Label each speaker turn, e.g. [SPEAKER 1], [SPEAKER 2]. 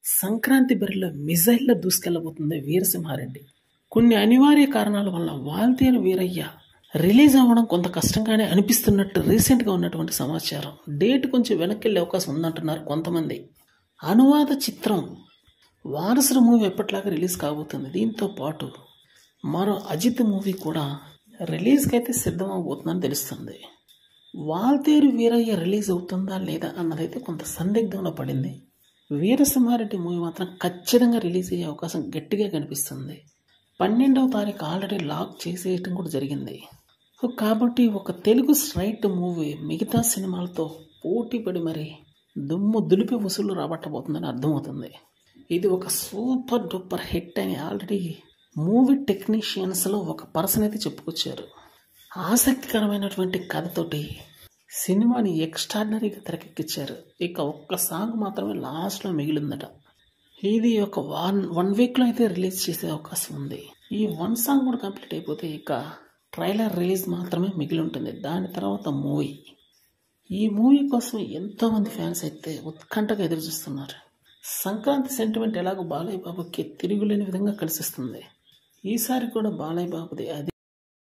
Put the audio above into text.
[SPEAKER 1] సంక్రాంతి బరిలో మిజైల్లో దూసుకెళ్లబోతుంది వీరసింహారెడ్డి కొన్ని అనివార్య కారణాల వల్ల వాల్తేరు వీరయ్య రిలీజ్ అవ్వడం కొంత కష్టంగానే అనిపిస్తున్నట్టు రీసెంట్గా ఉన్నటువంటి సమాచారం డేట్ కొంచెం వెనక్కి వెళ్ళే అవకాశం ఉందంటున్నారు కొంతమంది అనువాద చిత్రం వారసుడు మూవీ ఎప్పటిలాగా రిలీజ్ కాబోతుంది దీంతో పాటు మరో అజిత్ మూవీ కూడా రిలీజ్కి అయితే సిద్ధం అవబోతుందని తెలుస్తుంది వాల్తేరు వీరయ్య రిలీజ్ అవుతుందా లేదా అన్నదైతే కొంత సందిగ్ధంలో పడింది వీరసింహారెడ్డి మూవీ మాత్రం ఖచ్చితంగా రిలీజ్ అయ్యే అవకాశం గట్టిగా కనిపిస్తుంది పన్నెండవ తారీఖు ఆల్రెడీ లాక్ చేసేయటం కూడా జరిగింది సో కాబట్టి ఒక తెలుగు స్ట్రైట్ మూవీ మిగతా సినిమాలతో పోటీ పడి మరి దుమ్ము దులిపి వసూలు రాబట్టబోతుందని అర్థమవుతుంది ఇది ఒక సూపర్ డూపర్ హిట్ అని ఆల్రెడీ మూవీ టెక్నీషియన్స్లో ఒక పర్సన్ అయితే చెప్పుకొచ్చారు ఆసక్తికరమైనటువంటి కథతోటి సినిమాని ఎక్స్ట్రాడినరీగా తెరకెక్కించారు ఇక ఒక్క సాంగ్ మాత్రమే లాస్ట్లో మిగిలిందట ఇది ఒక వన్ వన్ వీక్లో అయితే రిలీజ్ చేసే అవకాశం ఉంది ఈ వన్ సాంగ్ కూడా కంప్లీట్ అయిపోతే ఇక ట్రైలర్ రిలీజ్ మాత్రమే మిగిలి ఉంటుంది దాని తర్వాత మూవీ ఈ మూవీ కోసం ఎంతోమంది ఫ్యాన్స్ అయితే ఉత్కంఠగా ఎదురు చూస్తున్నారు సంక్రాంతి సెంటిమెంట్ ఎలాగో బాలయ్య బాబుకి తిరుగులేని విధంగా కలిసిస్తుంది ఈసారి కూడా బాలయ్య బాబుది అదే